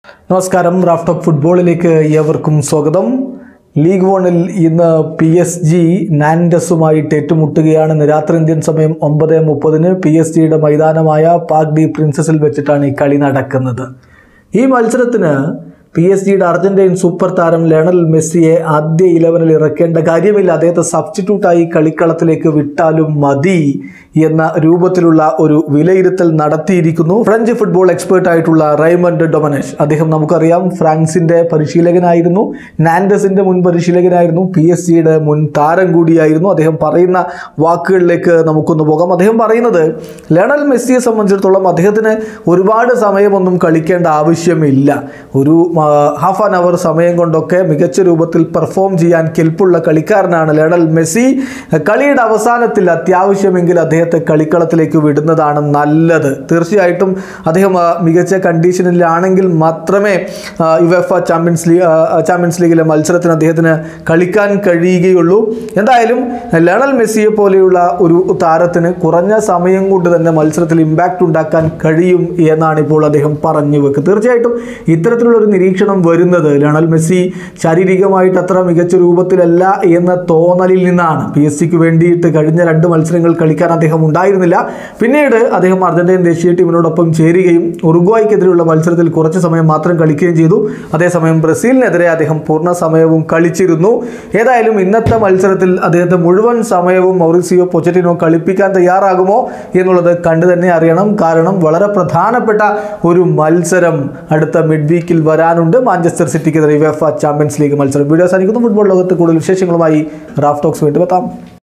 നമസ്കാരം raft of ഫുട്ബോളിലേക്ക് ഏവർക്കും സ്വാഗതം ലീഗ് വണിൽ ഇന്ന് പി എസ് ജി നാൻഡസുമായിട്ട് ഏറ്റുമുട്ടുകയാണ് ഇന്ന് രാത്രി ഇന്ത്യൻ സമയം ഒമ്പത് മുപ്പതിന് പി എസ് ജിയുടെ മൈതാനമായ പാക് ഡി പ്രിൻസസിൽ വെച്ചിട്ടാണ് ഈ കളി നടക്കുന്നത് ഈ മത്സരത്തിന് പി എസ് ജിയുടെ അർജന്റീൻ സൂപ്പർ താരം ലയണൽ മെസ്സിയെ ആദ്യ ഇലവനിൽ ഇറക്കേണ്ട കാര്യമില്ല അദ്ദേഹത്തെ സബ്സ്റ്റിറ്റ്യൂട്ടായി കളിക്കളത്തിലേക്ക് വിട്ടാലും മതി എന്ന രൂപത്തിലുള്ള ഒരു വിലയിരുത്തൽ നടത്തിയിരിക്കുന്നു ഫ്രഞ്ച് ഫുട്ബോൾ എക്സ്പേർട്ട് ആയിട്ടുള്ള റൈമണ്ട് ഡൊമനേഷ് അദ്ദേഹം നമുക്കറിയാം ഫ്രാൻസിന്റെ പരിശീലകനായിരുന്നു നാൻഡസിന്റെ മുൻ പരിശീലകനായിരുന്നു പി എസ് ജിയുടെ മുൻ താരം കൂടിയായിരുന്നു അദ്ദേഹം പറയുന്ന വാക്കുകളിലേക്ക് നമുക്കൊന്ന് പോകാം അദ്ദേഹം പറയുന്നത് ലയണൽ മെസ്സിയെ സംബന്ധിച്ചിടത്തോളം അദ്ദേഹത്തിന് ഒരുപാട് സമയമൊന്നും കളിക്കേണ്ട ആവശ്യമില്ല ഒരു ഹാഫ് ആൻ അവർ സമയം കൊണ്ടൊക്കെ മികച്ച രൂപത്തിൽ പെർഫോം ചെയ്യാൻ കെൽപ്പുള്ള കളിക്കാരനാണ് ലയണൽ മെസ്സി കളിയുടെ അവസാനത്തിൽ അത്യാവശ്യമെങ്കിൽ അദ്ദേഹത്തെ കളിക്കളത്തിലേക്ക് വിടുന്നതാണ് നല്ലത് തീർച്ചയായിട്ടും അദ്ദേഹം ആ, മികച്ച കണ്ടീഷനിലാണെങ്കിൽ മാത്രമേ യുവെഫ ചാമ്പ്യൻസ് ലീഗ് ചാമ്പ്യൻസ് ലീഗിലെ മത്സരത്തിന് അദ്ദേഹത്തിന് കളിക്കാൻ കഴിയുകയുള്ളൂ എന്തായാലും ലയണൽ മെസ്സിയെ പോലെയുള്ള ഒരു താരത്തിന് കുറഞ്ഞ സമയം കൊണ്ട് തന്നെ മത്സരത്തിൽ ഇമ്പാക്റ്റ് ഉണ്ടാക്കാൻ കഴിയും എന്നാണ് ഇപ്പോൾ അദ്ദേഹം പറഞ്ഞു വെക്കുക തീർച്ചയായിട്ടും ഇത്തരത്തിലുള്ള ഒരു നിരീക്ഷണം വരുന്നത് ലയണൽ മെസ്സി ശാരീരികമായിട്ട് അത്ര മികച്ച രൂപത്തിലല്ല എന്ന തോന്നലിൽ നിന്നാണ് പി എസ് സിക്ക് വേണ്ടിയിട്ട് കഴിഞ്ഞ രണ്ട് മത്സരങ്ങൾ കളിക്കാൻ അദ്ദേഹം ഉണ്ടായിരുന്നില്ല പിന്നീട് അദ്ദേഹം അർജന്റീൻ ദേശീയ ടീമിനോടൊപ്പം ചേരുകയും ഉറുഗ്വായ്ക്കെതിരെയുള്ള മത്സരത്തിൽ കുറച്ച് സമയം മാത്രം കളിക്കുകയും ചെയ്തു അതേസമയം ബ്രസീലിനെതിരെ അദ്ദേഹം പൂർണ്ണ സമയവും കളിച്ചിരുന്നു ഏതായാലും ഇന്നത്തെ മത്സരത്തിൽ അദ്ദേഹത്തെ മുഴുവൻ സമയവും മൗറിസിയോ പൊച്ചറ്റിനോ കളിപ്പിക്കാൻ തയ്യാറാകുമോ എന്നുള്ളത് കണ്ടു തന്നെ അറിയണം കാരണം വളരെ പ്രധാനപ്പെട്ട ഒരു മത്സരം അടുത്ത മിഡ് വീക്കിൽ വരാനുണ്ട് മാഞ്ചസ്റ്റർ സിറ്റിക്കെതിരെ യുവേഫ ചാമ്പ്യൻസ് ലീഗ് മത്സരം വീഡിയോ സാധിക്കുന്നു ഫുട്ബോൾ ലോകത്ത് കൂടുതൽ വിശേഷങ്ങളുമായി റാഫ് ടോക്സ് വീണ്ടും എത്താം